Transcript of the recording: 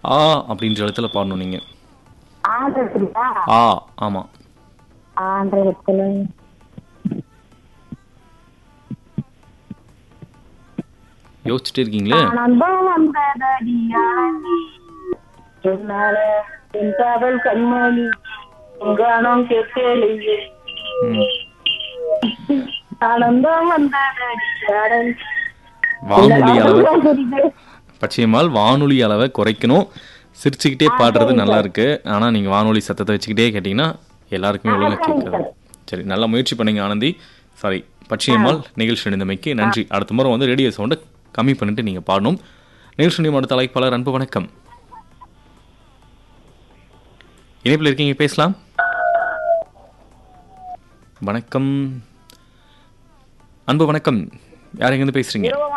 ஆ அப்படின்ற இடத்துல பாடணும் நீங்க ஆந்திரா ஆ ஆமா ஆந்திரத்துல யோசிச்சுட்டே இருக்கீங்களே ஆனந்தம் வந்ததடி ஆனந்தி என்னால என் காதல் கண்மணி உங்கானம் கேட்கலையே ம். ஆனந்தம் வந்ததடி ஆனந்தி வானொலி அளவை அதுதான் தெரியுது. பச்சையம்மாள் வானொலி அளவை குறைக்கணும் சிரிச்சுக்கிட்டே பாடுறது நல்லா இருக்கு ஆனா நீங்க வானொலி சத்தத்தை வச்சுக்கிட்டே கேட்டீங்கன்னா எல்லாருக்குமே ஒழுங்கா கேட்காது சரி நல்லா முயற்சி பண்ணீங்க ஆனந்தி சாரி பச்சையம்மாள் நிகழ்ச்சி அணிந்தமைக்கு நன்றி அடுத்த முறை வந்து ரேடியோ சவுண்டை கம்மி பண்ணிட்டு நீங்க பாடணும் நிகழ்ச்சி அணியும் அடுத்த அழைப்பாளர் அன்பு வணக்கம் இணைப்பில் இருக்கீங்க பேசலாம் வணக்கம் அன்பு வணக்கம் யார் எங்கேருந்து பேசுறீங்க